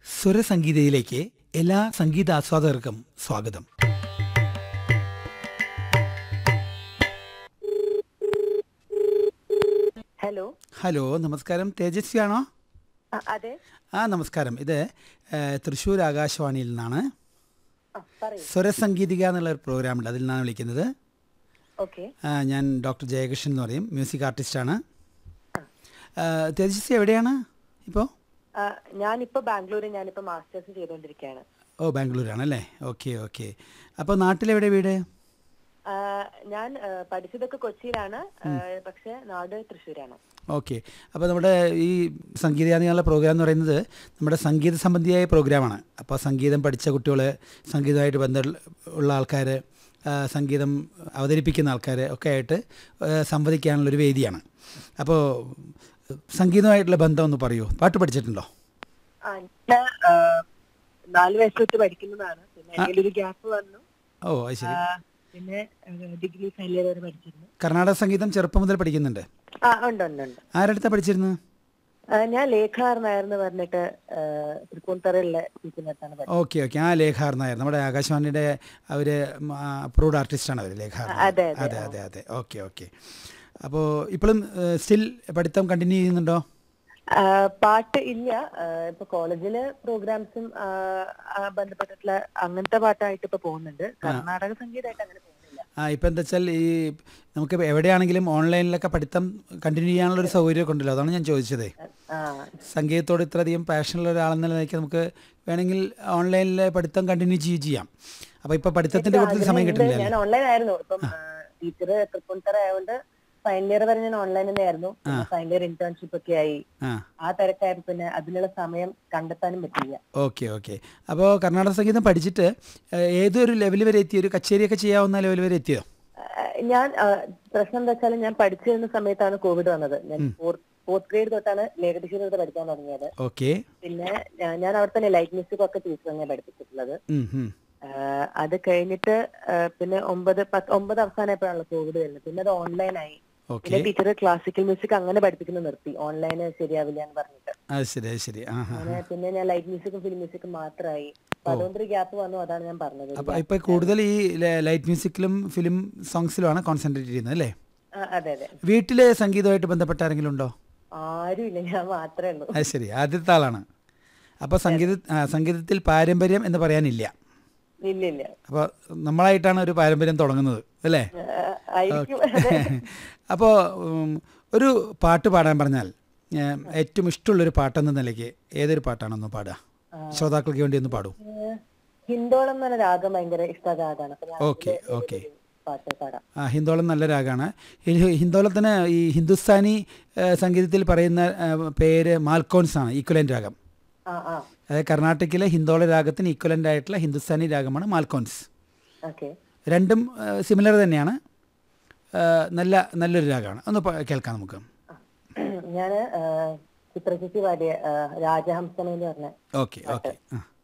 സ്വരസംഗീതയിലേക്ക് എല്ലാ സംഗീത ആസ്വാദകർക്കും സ്വാഗതം hello hello നമസ്കാരം തേജസ്വി ആണോ ആ, അതെ ആ നമസ്കാരം ഇത് ഏ, തൃശ്ശൂർ ആകാശവാണിയിൽ നിന്നാണ് ആ, പറയൂ സ്വരസംഗീതിക എന്നുള്ള ഒരു പ്രോഗ്രാം ഉണ്ട് അതിൽ നിന്നാണ് വിളിക്കുന്നത് ഓക്കെ ആ, ഞാൻ ഡോക്ടർ ജയകൃഷ്ണൻ എന്ന് പറയും മ്യൂസിക് ആർട്ടിസ്റ്റാണ് ആ, തേജസ്വി എവിടെയാണ് ഇപ്പോൾ ഞാനിപ്പോ ബാംഗ്ലൂരിൽ ഞാനിപ്പോ മാസ്റ്റേഴ്സ് ചെയ്തുകൊണ്ടിരിക്കുകയാണ് ഓ ബാംഗ്ലൂരാണല്ലേ ഓക്കെ ഓക്കെ അപ്പോൾ നാട്ടിലെവിടെ വീട് ആ, ഞാൻ ആ, പഠിച്ചതൊക്കെ കൊച്ചിയിലാണ് ആ, പക്ഷെ നാട് തൃശ്ശൂരാണ് ഓക്കെ അപ്പോൾ നമ്മുടെ ഈ സംഗീതയാനികളുടെ പ്രോഗ്രാം എന്ന് പറയുന്നത് നമ്മുടെ സംഗീത സംബന്ധിയായ പ്രോഗ്രാമാണ് അപ്പോൾ സംഗീതം പഠിച്ച കുട്ടികൾ സംഗീതമായിട്ട് ബന്ധം ഉള്ള ആൾക്കാർ സംഗീതം അവതരിപ്പിക്കുന്ന ആൾക്കാർ ഒക്കെ ആയിട്ട് ആ, സംവദിക്കാനുള്ളൊരു വേദിയാണ് അപ്പോൾ സംഗീതമായിട്ടുള്ള ബന്ധം ഒന്ന് പറയൂ പാട്ട് പഠിച്ചിട്ടുണ്ടോ ആ, ഞാൻ ആ, നാല് വയസ്സ് തൊട്ട് പഠിക്കുന്നതാണ് പിന്നെ അതിലൊരു ഗ്യാപ്പ് വന്നു ഓ അത് ശരി ആ, പിന്നെ ഡിഗ്രി ഫൈനൽ വരെ പഠിച്ചിരുന്നു കർണാടക സംഗീതം ചെറുപ്പം മുതൽ പഠിക്കുന്നുണ്ട് ആ ഉണ്ട് ഉണ്ട് ഉണ്ട് ആരടുത്താണ് പഠിച്ചിരുന്നത് ആ, ഞാൻ ലേഖാർ നായർ എന്ന് പറഞ്ഞിട്ട് ആ, തൃപ്പൂണിത്തറയിലെ ടീച്ചറിനടുത്താണ് പഠിച്ചത് ഓക്കെ ഓക്കെ ആ ലേഖാർ നായർ നമ്മുടെ ആകാശവാണിയുടെ അവർ അപ്രൂവ്ഡ് ആർട്ടിസ്റ്റാണ് അവർ ലേഖാർ നായർ. അതെ, അതെ, അതെ അതെ അതെ ഓക്കെ ഓക്കെ അപ്പോൾ ഇപ്പോഴും സ്റ്റിൽ പഠിത്തം കണ്ടിന്യൂ ചെയ്യുന്നുണ്ടോ ആ, പാട്ട് ഇല്ല ആ, ഇപ്പൊ കോളേജില് പ്രോഗ്രാംസും ആ, ആ, ബന്ധപ്പെട്ടിട്ടുള്ള അങ്ങനത്തെ പാട്ടായിട്ട് ഇപ്പൊ പോകുന്നുണ്ട് കർണാടക സംഗീതമായിട്ട് അങ്ങനെ പോകുന്നില്ല ആ ഇപ്പം എന്താ വെച്ചാൽ ഈ നമുക്ക് എവിടെയാണെങ്കിലും ഓൺലൈനിലൊക്കെ പഠിത്തം കണ്ടിന്യൂ ചെയ്യാനുള്ളൊരു സൗകര്യമൊക്കെ ഉണ്ടല്ലോ അതാണ് ഞാൻ ചോദിച്ചത് ആ സംഗീതത്തോട് ഇത്രയധികം പാഷനുള്ള ഒരാളെന്ന നിലയ്ക്ക് നമുക്ക് വേണമെങ്കിൽ ഓൺലൈനിൽ പഠിത്തം കണ്ടിന്യൂ ചെയ്യുകയും ചെയ്യാം അപ്പോൾ ഇപ്പോൾ പഠിത്തത്തിൻ്റെ കൂടുതൽ സമയം ഉണ്ട്. കിട്ടുന്നില്ല ഞാൻ ഓൺലൈൻ ആയിരുന്നു ഇപ്പം ടീച്ചർ തൃപ്പൂണിത്തറ ആയതുകൊണ്ട് ഫൈനൽ ഇയർ വരെ ഞാൻ ഓൺലൈൻ തന്നെയായിരുന്നു ഫൈനൽ ഇയർ ഇന്റേൺഷിപ്പ് ഒക്കെ ആയി ആ ആ തിരക്കായിരുന്നു പിന്നെ അതിനുള്ള സമയം കണ്ടെത്താനും പറ്റില്ല ഓക്കെ ഓക്കെ അപ്പോൾ കർണാടക സംഗീതം പഠിച്ചിട്ട് ഏഹ്, ഏതൊരു ലെവൽ വരെ എത്തിയോ ഒരു കച്ചേരിയൊക്കെ ചെയ്യാവുന്ന ലെവൽ വരെ എത്തിയോ ആ, ഞാൻ ആ, പ്രശ്നം എന്താ വെച്ചാൽ ഞാൻ പഠിച്ചിരുന്ന സമയത്താണ് കോവിഡ് വന്നത് ഞാൻ ഫോർത്ത് ഗ്രേഡ് തൊട്ടാണ് ലേഖകൃഷി തൊട്ട് പഠിക്കാൻ തുടങ്ങിയത് ഓക്കെ പിന്നെ ഞാൻ- ഞാൻ അവിടെ തന്നെ ലൈറ്റ് മ്യൂസിക് ഒക്കെ ടീച്ചർ തന്നെ പഠിപ്പിച്ചിട്ടുള്ളത് ഉം, ഉം. ആഹ് അത് കഴിഞ്ഞിട്ട് ആഹ് പിന്നെ ഒമ്പത് പത്ത് ഒമ്പത് അവസാനമായപ്പോഴാണല്ലോ കോവിഡ് വരുന്നത് പിന്നെ അത് ഓൺലൈനായി ഓക്കെ പിന്നെ ടീച്ചർ ക്ലാസിക്കൽ മ്യൂസിക് അങ്ങനെ പഠിപ്പിക്കുന്നത് നിർത്തി ഓൺലൈന് ശരിയാവില്ല എന്ന് പറഞ്ഞിട്ട് അത് ശരി അത് ശരി ആ ഹാ അങ്ങനെ പിന്നെ ഞാൻ ലൈറ്റ് മ്യൂസിക്കും ഫിലിം മ്യൂസിക്കും മാത്രമായി അപ്പൊ അതുകൊണ്ടൊരു ഗ്യാപ്പ് വന്നു അതാണ് ഞാൻ പറഞ്ഞത് അപ്പോൾ ഇപ്പോൾ കൂടുതൽ ഈ ല- ലൈറ്റ് മ്യൂസിക്കിലും ഫിലിം സോങ്സിലുമാണ് കോൺസെൻട്രേറ്റ് ചെയ്യുന്നത് അല്ലേ ആ, അതെ അതെ വീട്ടിൽ സംഗീതമായിട്ട് ബന്ധപ്പെട്ട ആരെങ്കിലും ഉണ്ടോ ആരും ഇല്ല ഞാൻ മാത്രമേ ഉള്ളൂ അത് ശരി ആദ്യത്തെ ആളാണ് അപ്പോൾ സംഗീത ആ, സംഗീതത്തിൽ പാരമ്പര്യം എന്ന് പറയാനില്ല ഇല്ല ഇല്ല അപ്പോൾ നമ്മളായിട്ടാണ് ഒരു പാരമ്പര്യം തുടങ്ങുന്നത് അല്ലേ ആഹ് ആയിരിക്കും അതെ. അപ്പോൾ ഒരു പാട്ട് പാടാൻ പറഞ്ഞാൽ ഏം, ഏറ്റവും ഇഷ്ടമുള്ളൊരു പാട്ടെന്ന നിലയ്ക്ക് ഏതൊരു പാട്ടാണെന്ന് പാടുക ശ്രോതാക്കൾക്ക് വേണ്ടി ഒന്ന് പാടൂ ആഹ് ഹിന്ദോളം എന്ന് പറഞ്ഞ രാഗം ഭയങ്കര ഇഷ്ട രാഗമാണ് അപ്പൊ ഞാൻ ഓക്കെ ഓക്കെ പാട്ട് പാടാം ആ ഹിന്ദോളം നല്ല രാഗമാണ് ഈ ഹിന്ദോളത്തിന് ഈ ഹിന്ദുസ്ഥാനി ഏ, സംഗീതത്തിൽ പറയുന്ന ഏ, പേര് മാൽക്കോൺസ് ആണ് ഈക്വലൻ്റ് രാഗം ആ ആ അതായത് കർണാടകയിലെ ഹിന്ദോള രാഗത്തിന് ഈക്വലൻ്റ് ആയിട്ടുള്ള ഹിന്ദുസ്ഥാനി രാഗമാണ് മാൽക്കോൺസ് ഓക്കെ രണ്ടും സിമിലർ തന്നെയാണ് ഏ, നല്ല നല്ലൊരു രാഗമാണ് ഒന്ന് പ- കേൾക്കാം നമുക്ക് ഞാന് ചിത്രചേച്ചി പാടിയ ആഹ് രാജഹംസനം എന്ന് പറഞ്ഞ ഓക്കെ ഓക്കെ ആ